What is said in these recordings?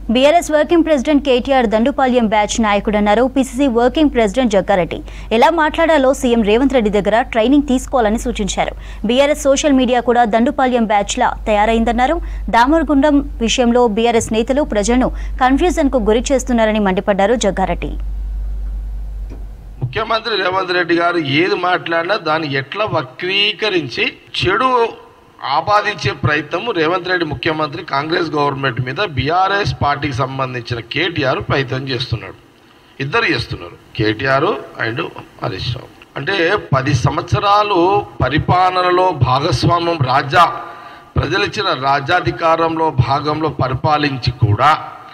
BRS working president KTR Dandupalyam batch నాయకుడన్నారు PCC working president Jaggareddy ఎలా మాట్లాడాలో సీఎం రేవంత్ రెడ్డి దగ్గర ట్రైనింగ్ తీసుకోవాలని సూచించారు బీఆర్ఎస్ సోషల్ మీడియా కూడా దండుపాల్యం బ్యాచ్ లా తయారైందన్నారు దామరగుండం విషయంలో బీఆర్ఎస్ నేతలు ప్రజలను కన్ఫ్యూజన్ కు గురి చేస్తున్నారని మండిపడ్డారు జగ్గారెడ్డి ముఖ్యమంత్రి రేవంత్ రెడ్డి గారు ఏది మాట్లాడినా దాన్ని ఎట్లా వక్రీకరించి చెడు ఆపాదించే ప్రయత్నం రేవంత్ రెడ్డి ముఖ్యమంత్రి కాంగ్రెస్ గవర్నమెంట్ మీద బీఆర్ఎస్ పార్టీకి సంబంధించిన కేటీఆర్ ప్రయత్నం చేస్తున్నాడు ఇద్దరు చేస్తున్నారు కేటీఆర్ అండ్ హరీష్ రావు అంటే పది సంవత్సరాలు పరిపాలనలో భాగస్వామ్యం రాజ్య ప్రజలిచ్చిన రాజ్యాధికారంలో భాగంలో పరిపాలించి కూడా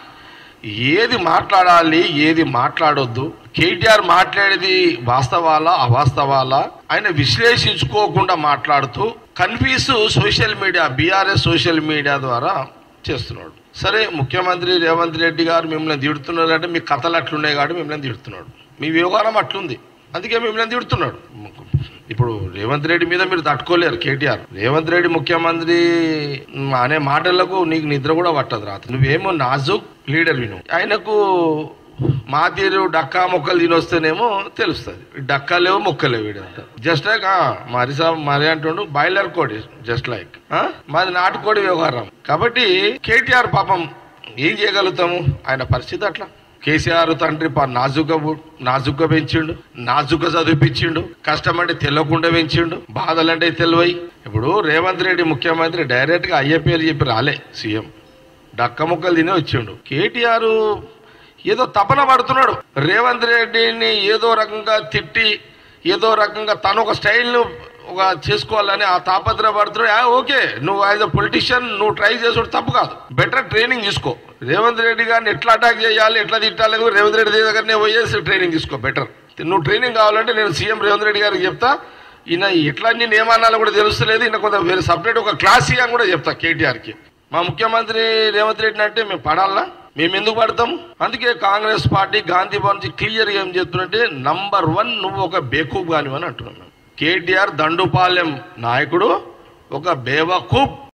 ఏది మాట్లాడాలి ఏది మాట్లాడొద్దు కేటీఆర్ మాట్లాడేది వాస్తవాలా అవాస్తవాలా ఆయన విశ్లేషించుకోకుండా మాట్లాడుతూ confuse social media BRS social media ద్వారా చేస్తున్నాడు సరే ముఖ్యమంత్రి రేవంత్ రెడ్డి గారు మిమ్మల్ని తిడుతున్నారంటే మీ కథలు అట్లున్నాయి కాబట్టి మిమ్మల్ని తిడుతున్నాడు మీ వ్యవహారం అట్లుంది అందుకే మిమ్మల్ని తిడుతున్నాడు ఇప్పుడు రేవంత్ రెడ్డి మీద మీరు తట్టుకోలేరు కేటీఆర్ రేవంత్ రెడ్డి ముఖ్యమంత్రి మ్, అనే మాటలకు నీకు నిద్ర కూడా పట్టదు రాత్రి నువ్వేమో నాజుక్ లీడర్ విను ఆయనకు మా తీరు డక్కా మొక్కలు తినొస్తేనేమో తెలుస్తుంది డక్కా లేవు మొక్కలేవు వీడంతా జస్ట్ లైక్ మరి సా- మరి అంటుండు బాయిలర్ కోడి జస్ట్ లైక్ మాది నాటుకోడి వ్యవహారం కాబట్టి కేటీఆర్ పాపం ఏం చేయగలుగుతాము ఆయన పరిస్థితి అట్లా కేసీఆర్ తండ్రి పా నాజుగా పు- నాజుగ్గా పెంచిండు నాజుగ్గా చదివిపించిండు కష్టమంటే తెల్లకుండా పెంచిండు బాధలంటే తెలివై ఇప్పుడు రేవంత్ రెడ్డి ముఖ్యమంత్రి డైరెక్ట్ గా అయ్యే పేరు చెప్పి రాలే సీఎం డక్క ముక్కలు తినే వచ్చిండు కేటీఆర్ ఏదో తపన పడుతున్నాడు రేవంత్ రెడ్డిని ఏదో రకంగా తిట్టి ఏదో రకంగా తను ఒక స్టైల్ను ఒక చేసుకోవాలని ఆ తాపత్ర పడుతున్నాడు ఆ, ఓకే నువ్వు యాజ్ అ పొలిటీషియన్ నువ్వు ట్రై చేసుడు తప్పు కాదు బెటర్ ట్రైనింగ్ తీసుకో రేవంత్ రెడ్డి గారిని ఎట్లా అటాక్ చేయాలి ఎట్లా తిట్టాలి అని రేవంత్ రెడ్డి దగ్గరనే పోయేసి ట్రైనింగ్ తీసుకో బెటర్ నువ్వు ట్రైనింగ్ కావాలంటే నేను సీఎం రేవంత్ రెడ్డి గారికి చెప్తా ఈయన ఎట్లా నేను ఏమన్నాలో కూడా తెలుస్తలేదు ఈయన కొంత వేరే సపరేట్ ఒక క్లాస్ అని కూడా చెప్తా కేటీఆర్కి మా ముఖ్యమంత్రి రేవంత్ రెడ్డిని అంటే మేము పడాలా మేము ఎందుకు పడతాం అందుకే కాంగ్రెస్ పార్టీ గాంధీ భవన్ నుంచి క్లియర్ ఏం చెప్తున్నట్టే నంబర్ వన్ నువ్వు ఒక బేకూబ్ కానివని అంటున్నాం మేము కేటీఆర్ దండుపాలెం నాయకుడు ఒక బేవకూబ్